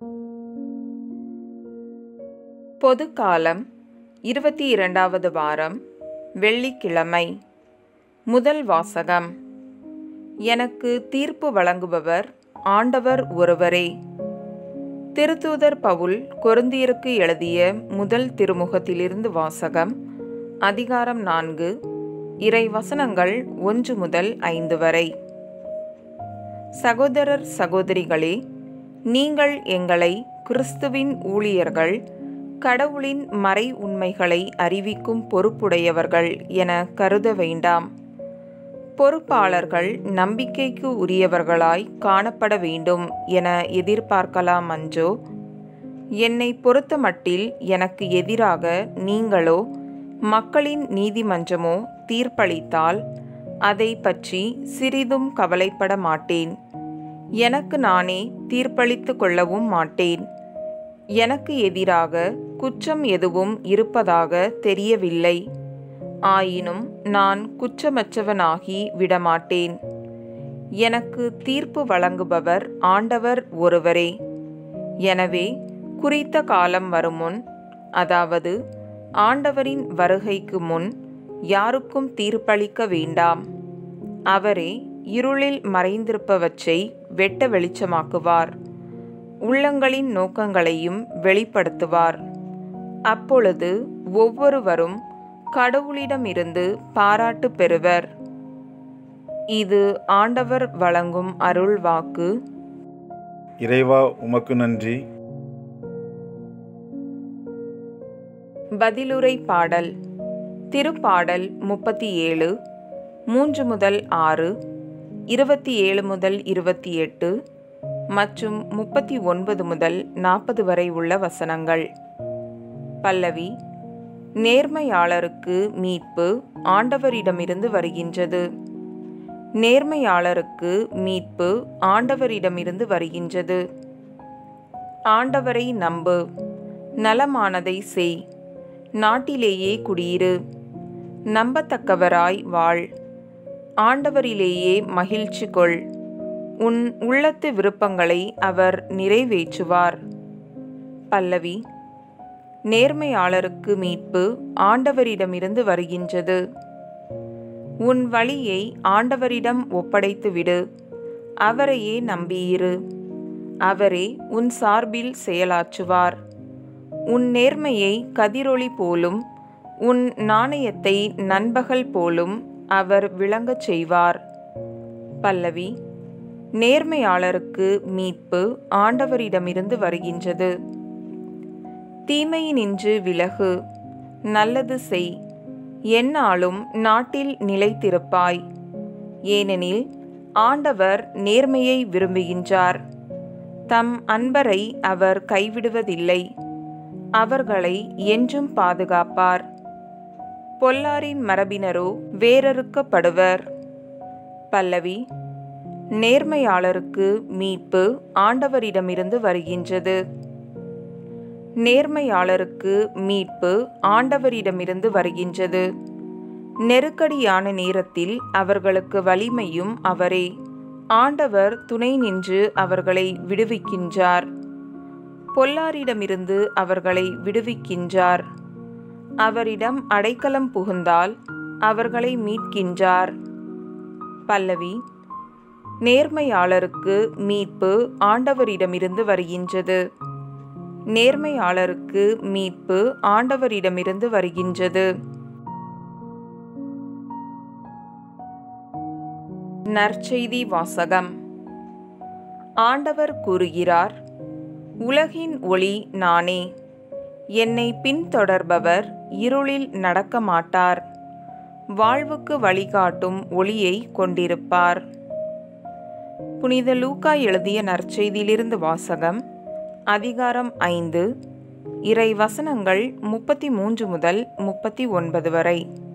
பொதுக்காலம் இருபத்தி இரண்டாவது வாரம் வெள்ளிக்கிழமை முதல் வாசகம் எனக்கு தீர்ப்பு வழங்குபவர் ஆண்டவர் ஒருவரே திருத்தூதர் பவுல் கொருந்தியருக்கு எழுதிய முதல் திருமுகத்திலிருந்து வாசகம் அதிகாரம் நான்கு இறை வசனங்கள் ஒன்று முதல் ஐந்து வரை சகோதரர் சகோதரிகளே நீங்கள் எங்களை கிறிஸ்துவின் ஊழியர்கள் கடவுளின் மறை உண்மைகளை அறிவிக்கும் பொறுப்புடையவர்கள் என கருத வேண்டாம் பொறுப்பாளர்கள் நம்பிக்கைக்கு உரியவர்களாய் காணப்பட வேண்டும் என எதிர்பார்க்கலாம் அன்றோ என்னை பொறுத்தமட்டில் எனக்கு எதிராக நீங்களோ மக்களின் நீதிமன்றமோ தீர்ப்பளித்தால் அதை பற்றி சிறிதும் கவலைப்பட மாட்டேன் எனக்கு நானே தீர்ப்பளித்து கொள்ளவும் மாட்டேன் எனக்கு எதிராக குற்றம் எதுவும் இருப்பதாக தெரியவில்லை ஆயினும் நான் குற்றமற்றவனாகி விடமாட்டேன் எனக்கு தீர்ப்பு வழங்குபவர் ஆண்டவர் ஒருவரே எனவே குறித்த காலம் வருமுன் அதாவது ஆண்டவரின் வருகைக்கு முன் யாருக்கும் தீர்ப்பளிக்க வேண்டாம் அவரே இருளில் மறைந்திருப்பவற்றை வெட்ட வெளிச்சமாக்குவார் உள்ளங்களின் நோக்கங்களையும் வெளிப்படுத்துவார் அப்பொழுது ஒவ்வொருவரும் கடவுளிடமிருந்து பாராட்டு பெறுவர் இது ஆண்டவர் வழங்கும் அருள் வாக்கு இறைவா உமக்கு நன்றி பதிலுரை பாடல் திருப்பாடல் முப்பத்தி ஏழு மூன்று முதல் ஆறு இருபத்தி ஏழு முதல் இருபத்தி எட்டு மற்றும் முப்பத்தி ஒன்பது முதல் நாற்பது வரை உள்ள வசனங்கள் பல்லவி நேர்மையாளருக்கு மீட்பு ஆண்டவரிடமிருந்து வருகின்றது நேர்மையாளருக்கு மீட்பு ஆண்டவரிடமிருந்து வருகின்றது ஆண்டவரை நம்பு நலமானதை செய் நாட்டிலேயே குடியிரு நம்பத்தக்கவராய் வாழ் ஆண்டவரிலேயே மகிழ்ச்சி கொள் உன் உள்ளத்து விருப்பங்களை அவர் நிறைவேற்றுவார் பல்லவி நேர்மையாளருக்கு மீட்பு ஆண்டவரிடமிருந்து வருகின்றது உன் வழியை ஆண்டவரிடம் ஒப்படைத்துவிடு அவரையே நம்பியிரு அவரே உன் சார்பில் செயலாற்றுவார் உன் நேர்மையை கதிரொளி போலும் உன் நாணயத்தை நண்பகல் போலும் அவர் விளங்கச் செய்வார் பல்லவி நேர்மையாளருக்கு மீட்பு ஆண்டவரிடமிருந்து வருகின்றது தீமையினின்று விலகு நல்லது செய் எந்நாளும் நாட்டில் நிலைத்திருப்பாய் ஏனெனில் ஆண்டவர் நேர்மையை விரும்புகின்றார் தம் அன்பரை அவர் கைவிடுவதில்லை அவர்களை என்றும் பாதுகாப்பார் பொல்லாரின் மரபினரோ வேரறுக்கப்படுவர் பல்லவி நேர்மையாளருக்கு மீட்பு ஆண்டவரிடமிருந்து வருகின்றது நேர்மையாளருக்கு மீட்பு ஆண்டவரிடமிருந்து வருகின்றது நெருக்கடியான நேரத்தில் அவர்களுக்கு வலிமையும் அவரே ஆண்டவர் துணை நின்று அவர்களை விடுவிக்கின்றார் பொல்லாரிடமிருந்து அவர்களை விடுவிக்கின்றார் அவரிடம் அடைக்கலம் புகுந்தால் அவர்களை மீட்கின்றார் பல்லவி நேர்மையாளருக்கு மீட்பு ஆண்டவரிடமிருந்து வருகின்றது நேர்மையாளருக்கு மீட்பு ஆண்டவரிடமிருந்து வருகின்றது நற்செய்தி வாசகம் ஆண்டவர் கூறுகிறார் உலகின் ஒளி நானே என்னை பின்தொடர்பவர் இருளில் நடக்க மாட்டார் வாழ்வுக்கு வழிகாட்டும் ஒளியை கொண்டிருப்பார் புனித லூக்கா எழுதிய நற்செய்தியிலிருந்து வாசகம் அதிகாரம் ஐந்து இறை வசனங்கள் முப்பத்தி மூன்று முதல் முப்பத்தி ஒன்பது வரை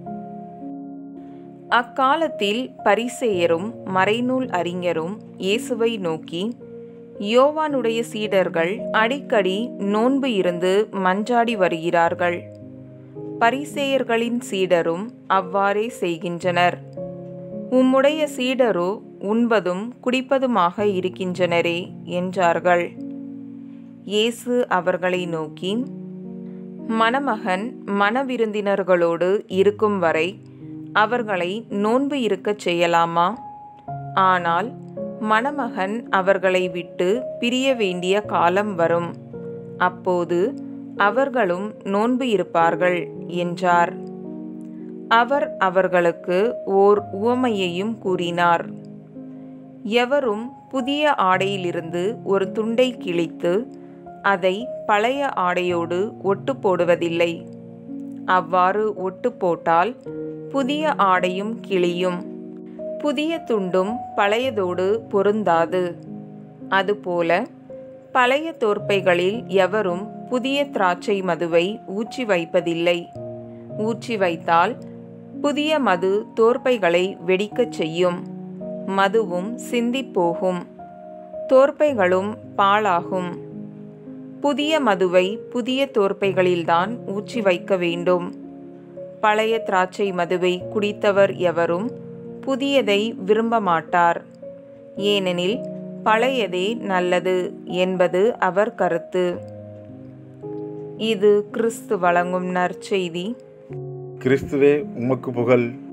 அக்காலத்தில் பரிசேயரும் மறைநூல் அறிஞரும் இயேசுவை நோக்கி யோவானுடைய சீடர்கள் அடிக்கடி நோன்பு இருந்து மன்றாடி வருகிறார்கள் பரிசேயர்களின் சீடரும் அவ்வாறே செய்கின்றனர் உம்முடைய சீடரோ உண்பதும் குடிப்பதுமாக இருக்கின்றனரே என்றார்கள் இயேசு அவர்களை நோக்கி மணமகன் மணவிருந்தினர்களோடு இருக்கும் வரை அவர்களை நோன்பு இருக்கச் செய்யலாமா ஆனால் மணமகன் அவர்களை விட்டு பிரிய வேண்டிய காலம் வரும் அப்போது அவர்களும் நோன்பு இருப்பார்கள் என்றார் அவர் அவர்களுக்கு ஓர் உவமையையும் கூறினார் எவரும் புதிய ஆடையிலிருந்து ஒரு துண்டை கிழித்து அதை பழைய ஆடையோடு ஒட்டு போடுவதில்லை அவ்வாறு ஒட்டு போட்டால் புதிய ஆடையும் கிழியும் புதிய துண்டும் பழையதோடு பொருந்தாது அதுபோல பழைய தோற்பைகளில் எவரும் புதிய திராட்சை மதுவை ஊற்றி வைப்பதில்லை ஊற்றி வைத்தால் புதிய மது தோற்பைகளை வெடிக்கச் செய்யும் மதுவும் சிந்திப் போகும் தோற்பைகளும் பாழாகும் புதிய மதுவை புதிய தோற்பைகளில்தான் ஊற்றி வைக்க வேண்டும் பழைய திராட்சை மதுவை குடித்தவர் எவரும் புதியதை விரும்ப மாட்டார் ஏனெனில் பழையதே நல்லது என்பது அவர் கருத்து இது கிறிஸ்து வழங்கும் நற்செய்தி கிறிஸ்துவே உமக்கு புகழ்